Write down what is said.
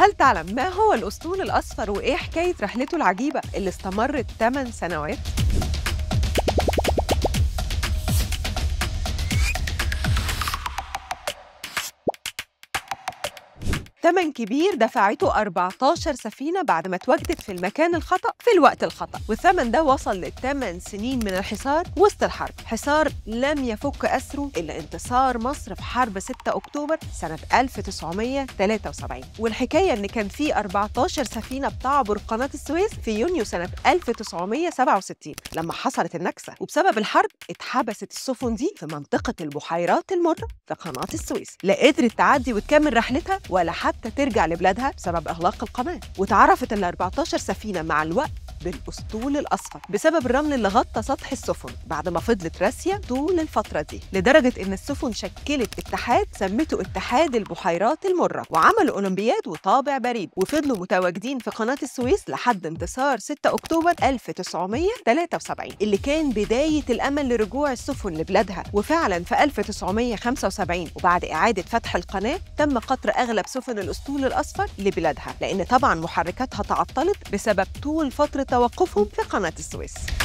هل تعلم ما هو الأسطول الأصفر وإيه حكاية رحلته العجيبة اللي استمرت 8 سنوات؟ ثمن كبير دفعته 14 سفينة بعد ما اتواجدت في المكان الخطأ في الوقت الخطأ والثمن ده وصل لثمان سنين من الحصار وسط الحرب حصار لم يفك أسره إلا انتصار مصر في حرب 6 أكتوبر سنة 1973 والحكاية إن كان في 14 سفينة بتعبر قناة السويس في يونيو سنة 1967 لما حصلت النكسة وبسبب الحرب اتحبست السفن دي في منطقة البحيرات المرة في قناة السويس لا قدرت تعدي وتكمل رحلتها ولا حتى ترجع لبلادها بسبب إغلاق القناة وتعرفت ال 14 سفينة مع الوقت بالأسطول الأصفر بسبب الرمل اللي غطى سطح السفن بعد ما فضلت راسية طول الفترة دي لدرجة إن السفن شكلت اتحاد سمته اتحاد البحيرات المرة وعملوا أولمبياد وطابع بريد وفضلوا متواجدين في قناة السويس لحد انتصار 6 أكتوبر 1973 اللي كان بداية الأمل لرجوع السفن لبلادها وفعلا في 1975 وبعد إعادة فتح القناة تم قطر أغلب سفن الأسطول الأصفر لبلادها لأن طبعا محركاتها تعطلت بسبب طول فترة توقفهم في قناة السويس